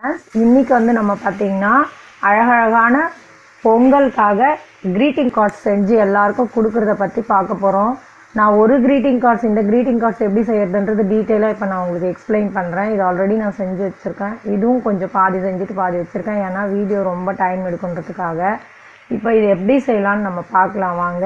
இன்னைக்கு வந்து நம்ம பார்த்தீங்கன்னா அழகழகான பொங்கலுக்காக greeting கார்ட்ஸ் செஞ்சு எல்லாருக்கும் கொடுக்கறத பற்றி பார்க்க போகிறோம் நான் ஒரு greeting கார்ட்ஸ் இந்த greeting கார்ட்ஸ் எப்படி செய்யறதுன்றது டீட்டெயிலாக இப்போ நான் உங்களுக்கு எக்ஸ்பிளைன் பண்ணுறேன் இது ஆல்ரெடி நான் செஞ்சு வச்சுருக்கேன் இதுவும் கொஞ்சம் பாதி செஞ்சுட்டு பாதி வச்சுருக்கேன் ஏன்னா வீடியோ ரொம்ப டைம் எடுக்குன்றதுக்காக இப்போ இது எப்படி செய்யலாம்னு நம்ம பார்க்கலாம் வாங்க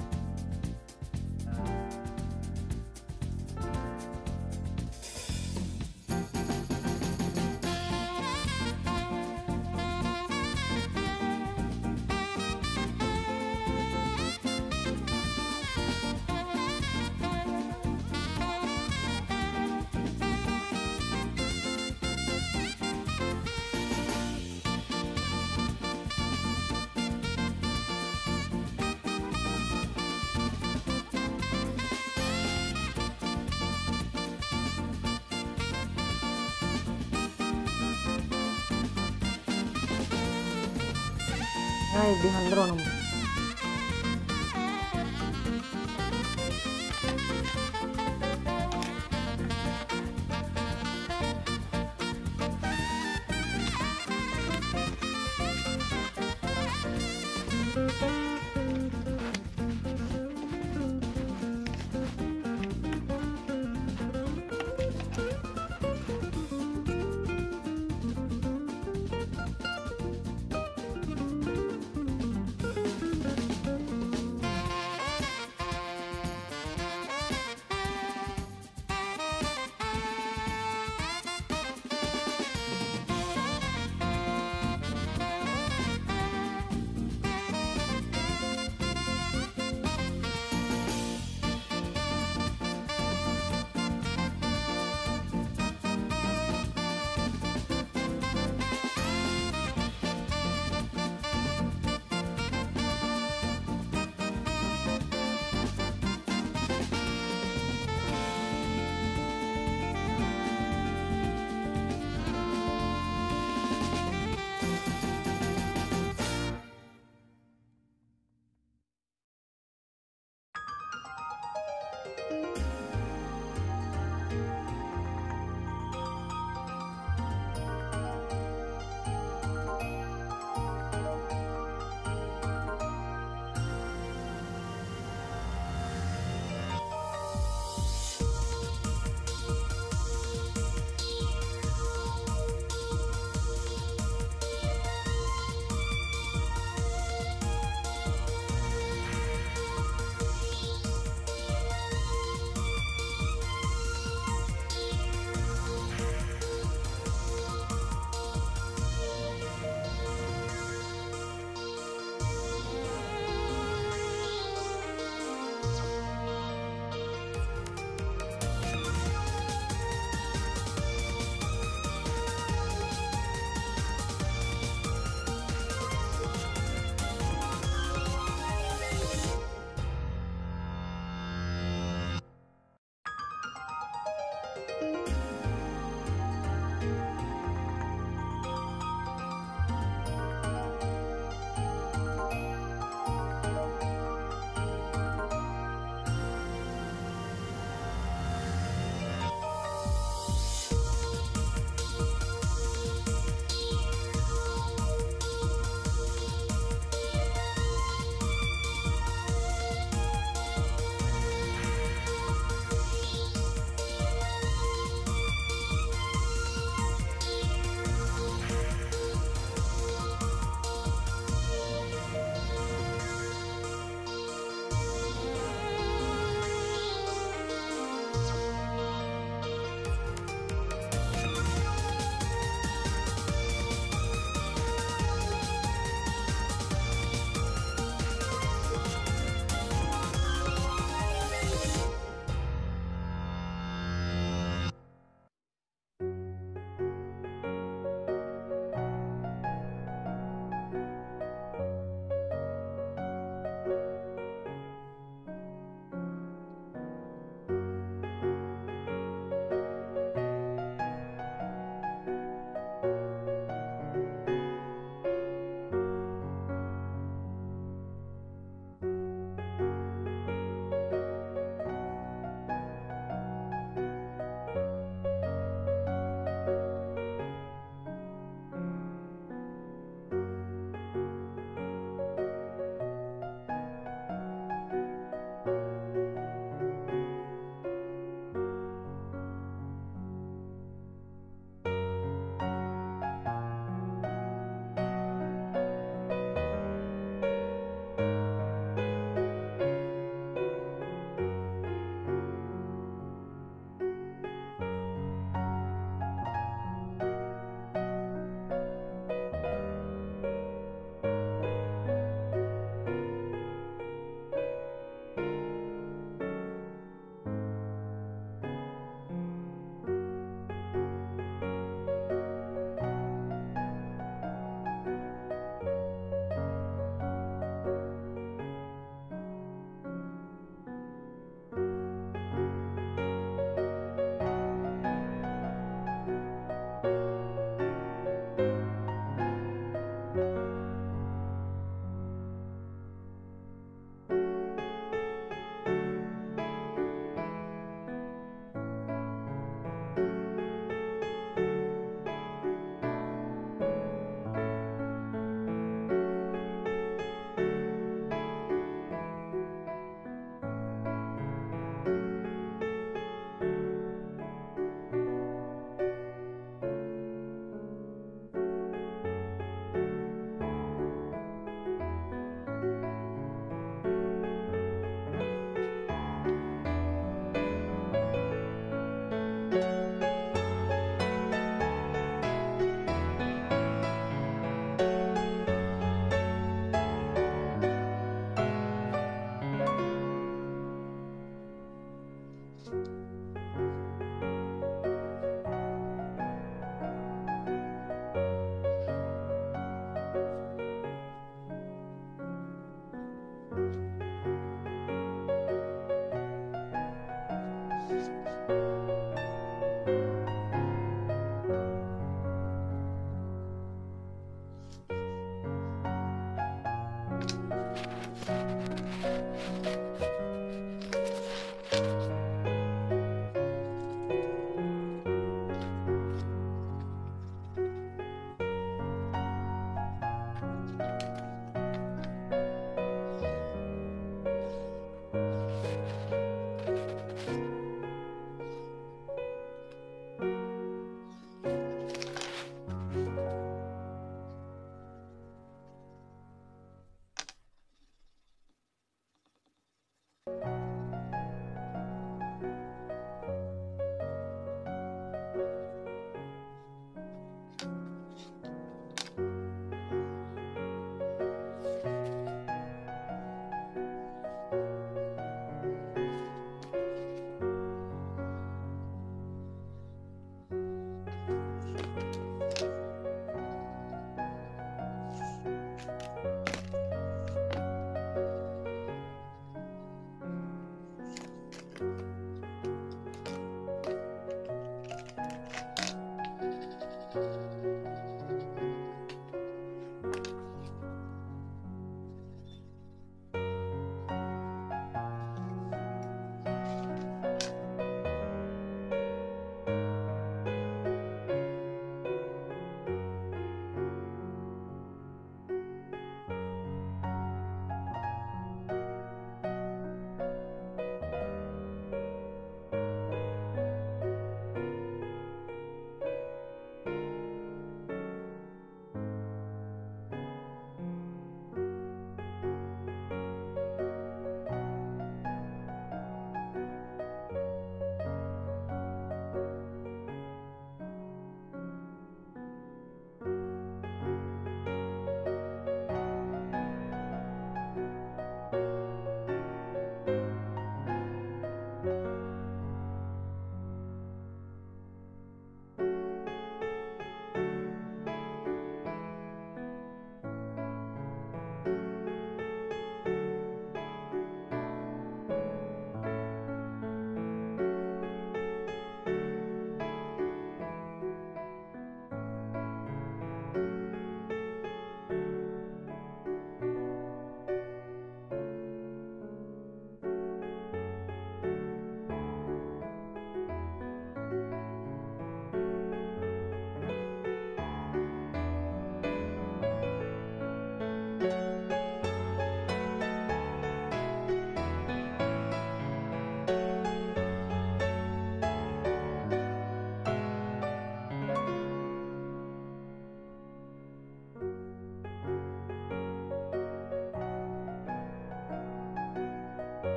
இப்படி வந்துடும் நம்ம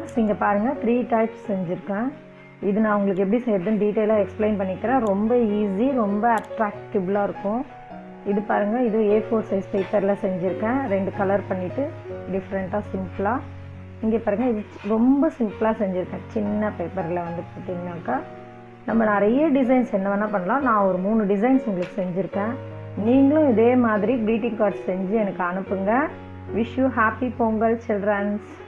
கார்ட்ஸ் இங்கே பாருங்கள் த்ரீ டைப்ஸ் செஞ்சுருக்கேன் இது நான் உங்களுக்கு எப்படி செய்யறதுன்னு டீட்டெயிலாக எக்ஸ்பிளைன் பண்ணிக்கிறேன் ரொம்ப ஈஸி ரொம்ப அட்ராக்டிவ்லாக இருக்கும் இது பாருங்கள் இது ஏ ஃபோர் சைஸ் பேப்பரில் செஞ்சுருக்கேன் ரெண்டு கலர் பண்ணிவிட்டு டிஃப்ரெண்ட்டாக சிம்பிளாக இங்கே பாருங்கள் இது ரொம்ப சிம்பிளாக செஞ்சுருக்கேன் சின்ன பேப்பரில் வந்து பார்த்தீங்கன்னாக்கா நம்ம நிறைய டிசைன்ஸ் என்ன வேணால் பண்ணலாம் நான் ஒரு மூணு டிசைன்ஸ் உங்களுக்கு செஞ்சுருக்கேன் நீங்களும் இதே மாதிரி க்ரீட்டிங் கார்ட்ஸ் செஞ்சு எனக்கு அனுப்புங்க wish you happy Pongal children's